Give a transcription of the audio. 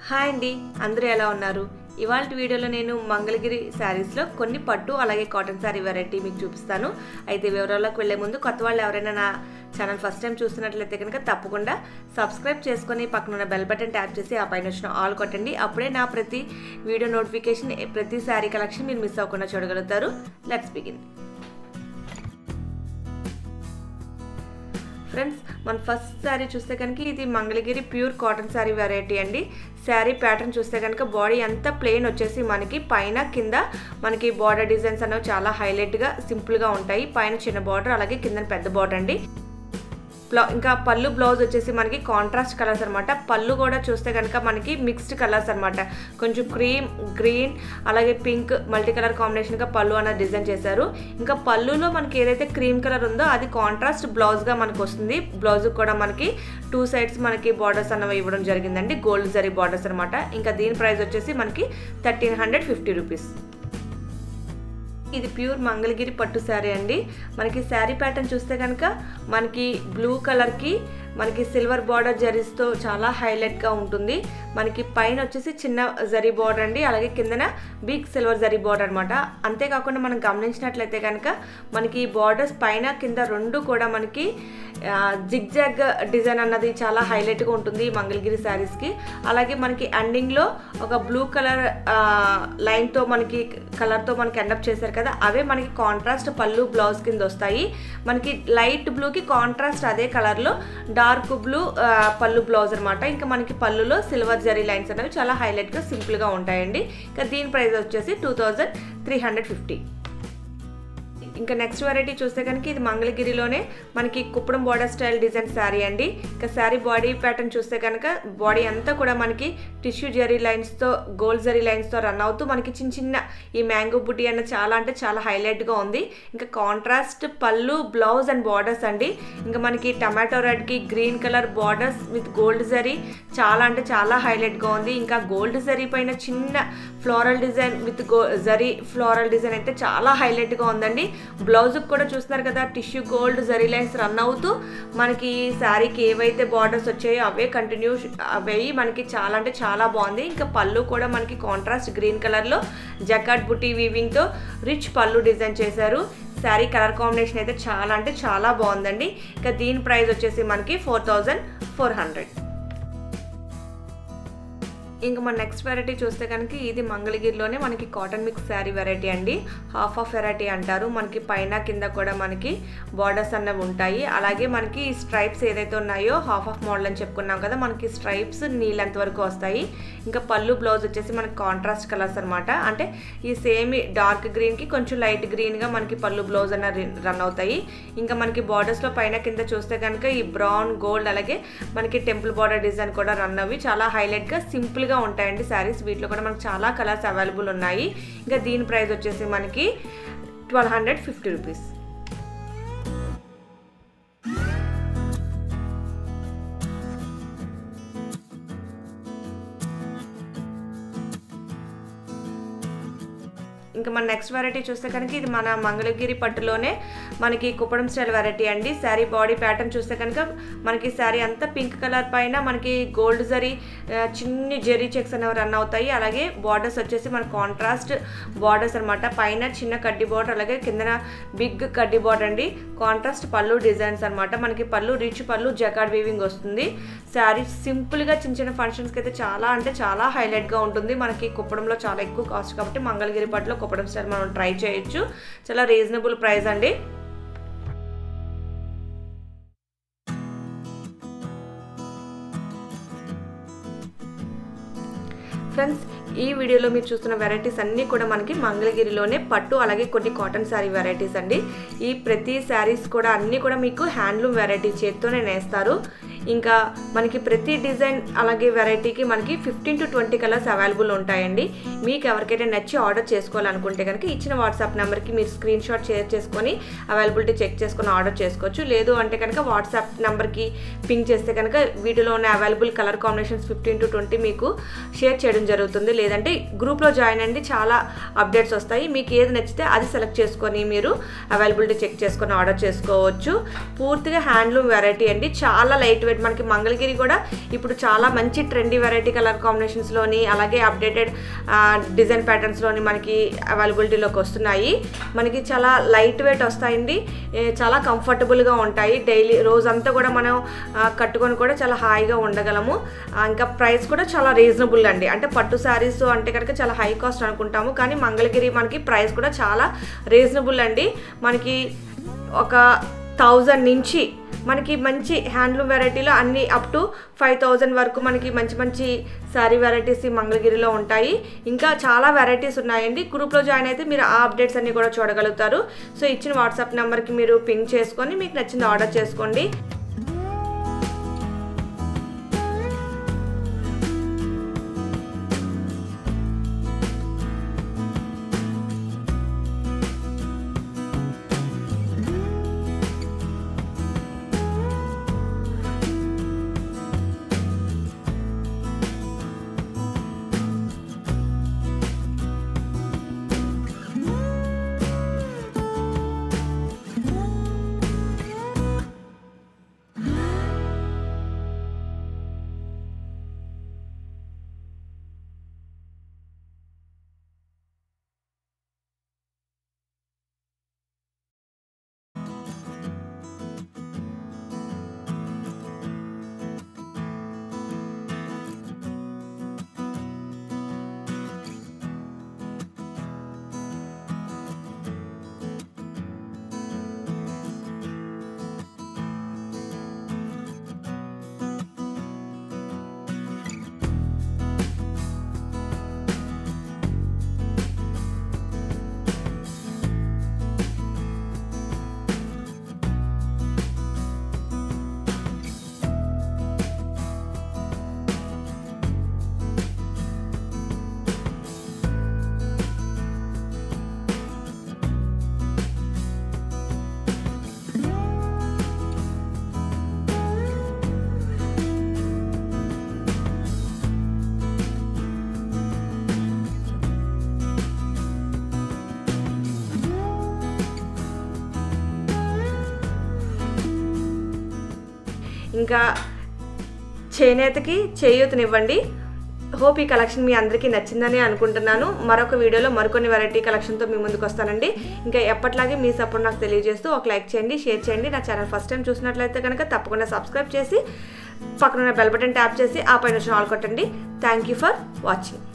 hi అండి అందరూ ఎలా ఉన్నారు ఇవాళ వీడియోలో నేను మంగళగిరి శారీస్లో కొన్ని పట్టు అలాగే కాటన్ శారీ వెరైటీ మీకు చూపిస్తాను అయితే వివరాల్లోకి వెళ్ళే ముందు కొత్త వాళ్ళు ఎవరైనా నా ఛానల్ ఫస్ట్ టైం చూస్తున్నట్లయితే కనుక తప్పకుండా సబ్స్క్రైబ్ చేసుకొని పక్కన ఉన్న బెల్ బటన్ ట్యాప్ చేసి ఆ పైన వచ్చిన ఆల్ కొట్టండి అప్పుడే నా ప్రతి వీడియో నోటిఫికేషన్ ప్రతి శారీ కలెక్షన్ మీరు మిస్ అవ్వకుండా చూడగలుగుతారు లెట్స్ బిగిన్ ఫ్రెండ్స్ మన ఫస్ట్ శారీ చూస్తే కనుక ఇది Mangalagiri pure cotton sari variety అండి శారీ ప్యాటర్న్ చూస్తే కనుక బాడీ అంతా ప్లెయిన్ వచ్చేసి మనకి పైన కింద మనకి బార్డర్ డిజైన్స్ అనేవి చాలా హైలైట్గా సింపుల్గా ఉంటాయి పైన చిన్న బార్డర్ అలాగే కింద పెద్ద బార్డర్ అండి బ్లౌ ఇంకా పళ్ళు బ్లౌజ్ వచ్చేసి మనకి కాంట్రాస్ట్ కలర్స్ అనమాట పళ్ళు కూడా చూస్తే కనుక మనకి మిక్స్డ్ కలర్స్ అనమాట కొంచెం క్రీమ్ గ్రీన్ అలాగే పింక్ మల్టీ కలర్ కాంబినేషన్గా పళ్ళు అన్న డిజైన్ చేశారు ఇంకా పళ్ళులో మనకి ఏదైతే క్రీమ్ కలర్ ఉందో అది కాంట్రాస్ట్ బ్లౌజ్గా మనకు వస్తుంది బ్లౌజ్ కూడా మనకి టూ సైడ్స్ మనకి బార్డర్స్ అన్నవి ఇవ్వడం జరిగిందండి గోల్డ్ జరీ బార్డర్స్ అనమాట ఇంకా దీని ప్రైస్ వచ్చేసి మనకి థర్టీన్ హండ్రెడ్ ఫిఫ్టీ రూపీస్ ఇది ప్యూర్ మంగళగిరి పట్టు శారీ అండి మనకి శారీ ప్యాటర్న్ చూస్తే కనుక మనకి బ్లూ కలర్కి మనకి సిల్వర్ బార్డర్ జరీస్తో చాలా హైలైట్గా ఉంటుంది మనకి పైన వచ్చేసి చిన్న జరీ బార్డర్ అండి అలాగే కిందన బిగ్ సిల్వర్ జరీ బార్డర్ అనమాట అంతేకాకుండా మనం గమనించినట్లయితే కనుక మనకి బార్డర్స్ పైన కింద రెండు కూడా మనకి జిగ్ జాగ్ డిజైన్ అన్నది చాలా హైలైట్గా ఉంటుంది మంగళగిరి శారీస్కి అలాగే మనకి ఎండింగ్లో ఒక బ్లూ కలర్ లైన్తో మనకి కలర్తో మనకి ఎండప్ చేశారు కదా అవే మనకి కాంట్రాస్ట్ పళ్ళు బ్లౌజ్ కింద వస్తాయి మనకి లైట్ బ్లూకి కాంట్రాస్ట్ అదే కలర్లో డార్క్ బ్లూ పళ్ళు బ్లౌజ్ అనమాట ఇంకా మనకి పళ్ళులో సిల్వర్ జరీ లైన్స్ అనేవి చాలా హైలైట్గా సింపుల్గా ఉంటాయండి ఇంకా దీని ప్రైస్ వచ్చేసి two thousand three hundred fifty ఇంకా నెక్స్ట్ వెరైటీ చూస్తే కనుక ఇది మంగళగిరిలోనే మనకి Kuppadam border style design sari అండి ఇంకా శారీ బాడీ ప్యాటర్న్ చూస్తే కనుక బాడీ అంతా కూడా మనకి టిష్యూ జరీ లైన్స్తో గోల్డ్ జరీ లైన్స్తో రన్ అవుతూ మనకి చిన్న చిన్న ఈ మ్యాంగో బుటీ అన్న చాలా అంటే చాలా హైలైట్గా ఉంది ఇంకా కాంట్రాస్ట్ పళ్ళు బ్లౌజ్ అండ్ బార్డర్స్ అండి ఇంకా మనకి టమాటో రెడ్కి green colour borders with gold zari చాలా అంటే చాలా హైలైట్గా ఉంది ఇంకా గోల్డ్ జరీ పైన చిన్న ఫ్లోరల్ డిజైన్ విత్ గో జరీ ఫ్లోరల్ డిజైన్ అయితే చాలా హైలైట్గా ఉందండి బ్లౌజ్కి కూడా చూస్తున్నారు కదా tissue gold zari lines run అవుతూ మనకి శారీకి ఏవైతే బార్డర్స్ వచ్చాయో అవే కంటిన్యూ అవే మనకి చాలా అంటే చాలా బాగుంది ఇంకా పళ్ళు కూడా మనకి కాంట్రాస్ట్ గ్రీన్ కలర్లో జకాట్ బుటీ వీవింగ్తో రిచ్ పళ్ళు డిజైన్ చేశారు శారీ కలర్ కాంబినేషన్ అయితే చాలా అంటే చాలా బాగుందండి ఇంకా దీని ప్రైస్ వచ్చేసి మనకి ఫోర్ థౌజండ్ ఫోర్ హండ్రెడ్ ఇంకా మన నెక్స్ట్ వెరైటీ చూస్తే కనుక ఇది మంగళగిరిలోనే మనకి కాటన్ మిక్స్ శారీ వెరైటీ అండి హాఫ్ ఆఫ్ వెరైటీ అంటారు మనకి పైన కింద కూడా మనకి బార్డర్స్ అన్నవి ఉంటాయి అలాగే మనకి ఈ స్ట్రైప్స్ ఏదైతే ఉన్నాయో హాఫ్ ఆఫ్ మోడల్ అని చెప్పుకున్నాం కదా మనకి స్ట్రైప్స్ నీళ్ళంత వరకు వస్తాయి ఇంకా పళ్ళు బ్లౌజ్ వచ్చేసి మనకి కాంట్రాస్ట్ కలర్స్ అనమాట అంటే ఈ సేమ్ డార్క్ గ్రీన్కి కొంచెం లైట్ గ్రీన్గా మనకి పళ్ళు బ్లౌజ్ అన్న రన్ అవుతాయి ఇంకా మనకి బార్డర్స్లో పైన కింద చూస్తే కనుక ఈ బ్రౌన్ గోల్డ్ అలాగే మనకి టెంపుల్ బార్డర్ డిజైన్ కూడా రన్ అవి చాలా హైలైట్గా సింపుల్గా గా ఉంటాయండి శారీస్ వీటిలో కూడా మనకు చాలా కలర్స్ అవైలబుల్ ఉన్నాయి ఇంకా దీని ప్రైస్ వచ్చేసి మనకి ట్వెల్వ్ హండ్రెడ్ ఫిఫ్టీ రూపీస్ ఇంకా మన నెక్స్ట్ వెరైటీ చూస్తే కనుక ఇది మన మంగళగిరి పట్టులోనే మనకి కుప్పడం స్టైల్ వెరైటీ అండి శారీ బాడీ ప్యాటర్న్ చూస్తే కనుక మనకి శారీ అంతా పింక్ కలర్ పైన మనకి గోల్డ్ జరీ చిన్ని జరీ చెక్స్ అనేవి రన్ అవుతాయి అలాగే బార్డర్స్ వచ్చేసి మన కాంట్రాస్ట్ బార్డర్స్ అనమాట పైన చిన్న కడ్డీ బార్డర్ అలాగే కిందన బిగ్ కడ్డీ బార్డర్ అండి కాంట్రాస్ట్ పళ్ళు డిజైన్స్ అనమాట మనకి పళ్ళు రిచ్ పళ్ళు జకాడ్ వీవింగ్ వస్తుంది శారీ సింపుల్గా చిన్న చిన్న ఫంక్షన్స్కి అయితే చాలా అంటే చాలా హైలైట్గా ఉంటుంది మనకి కుప్పడంలో చాలా ఎక్కువ కాస్ట్ కాబట్టి మంగళగిరి పట్టులో కుప్పడం స్టైల్ మనం ట్రై చేయొచ్చు చాలా రీజనబుల్ ప్రైస్ అండి ఫ్రెండ్స్ ఈ వీడియోలో మీరు చూస్తున్న వెరైటీస్ అన్నీ కూడా మనకి మంగళగిరిలోనే పట్టు అలాగే కొన్ని కాటన్ శారీ వెరైటీస్ అండి ఈ ప్రతి శారీస్ కూడా అన్నీ కూడా మీకు హ్యాండ్లూమ్ వెరైటీ చేత్తోనే నేస్తారు ఇంకా మనకి ప్రతి డిజైన్ అలాగే వెరైటీకి మనకి fifteen to twenty colours available ఉంటాయండి మీకు ఎవరికైనా నచ్చి ఆర్డర్ చేసుకోవాలనుకుంటే కనుక ఇచ్చిన వాట్సాప్ నెంబర్కి మీరు స్క్రీన్ షాట్ షేర్ చేసుకొని అవైలబిలిటీ చెక్ చేసుకొని ఆర్డర్ చేసుకోవచ్చు లేదు అంటే కనుక వాట్సాప్ నెంబర్కి పింక్ చేస్తే కనుక వీటిలో ఉన్న available colour combinations fifteen to twenty మీకు షేర్ చేయడం జరుగుతుంది లేదంటే గ్రూప్లో జాయిన్ అండి చాలా అప్డేట్స్ వస్తాయి మీకు ఏది నచ్చితే అది సెలెక్ట్ చేసుకొని మీరు అవైలబిలిటీ చెక్ చేసుకొని ఆర్డర్ చేసుకోవచ్చు పూర్తిగా హ్యాండ్లూమ్ వెరైటీ అండి చాలా లైట్ వెయిట్ వెయిట్ మనకి మంగళగిరి కూడా ఇప్పుడు చాలా మంచి ట్రెండీ వెరైటీ కలర్ కాంబినేషన్స్లోని అలాగే అప్డేటెడ్ డిజైన్ ప్యాటర్న్స్లోని మనకి అవైలబిలిటీలోకి వస్తున్నాయి మనకి చాలా లైట్ వెయిట్ వస్తాయండి ఏ, చాలా కంఫర్టబుల్గా ఉంటాయి డైలీ రోజంతా కూడా మనం ఆ, కట్టుకొని కూడా చాలా హాయిగా ఉండగలము ఆ, ఇంకా ప్రైస్ కూడా చాలా రీజనబుల్ అండి అంటే పట్టు శారీస్ అంటే కనుక చాలా హై కాస్ట్ అనుకుంటాము కానీ మంగళగిరి మనకి ప్రైస్ కూడా చాలా రీజనబుల్ అండి మనకి ఒక థౌజండ్ నుంచి మనకి మంచి హ్యాండ్లూమ్ వెరైటీలో అన్ని అప్ టు ఫైవ్ థౌజండ్ వరకు మనకి మంచి మంచి శారీ వెరైటీస్ ఈ మంగళగిరిలో ఉంటాయి ఇంకా చాలా వెరైటీస్ ఉన్నాయండి గ్రూప్లో జాయిన్ అయితే మీరు ఆ అప్డేట్స్ అన్ని కూడా చూడగలుగుతారు సో ఇచ్చిన వాట్సాప్ నెంబర్కి మీరు పింక్ చేసుకొని మీకు నచ్చింది ఆర్డర్ చేసుకోండి ఇంకా చేనేతకి చేయూతనివ్వండి హోప్ ఈ కలెక్షన్ మీ అందరికీ నచ్చిందని అనుకుంటున్నాను మరొక వీడియోలో మరికొన్ని వెరైటీ కలెక్షన్తో మీ ముందుకు వస్తానండి ఇంకా ఎప్పట్లాగే మీ సపోర్ట్ నాకు తెలియజేస్తూ ఒక లైక్ చేయండి షేర్ చేయండి నా ఛానల్ ఫస్ట్ టైం చూసినట్లయితే కనుక తప్పకుండా సబ్స్క్రైబ్ చేసి పక్కన బెల్ బటన్ ట్యాప్ చేసి ఆ పైన ఆల్ కొట్టండి థ్యాంక్ యూ ఫర్ వాచింగ్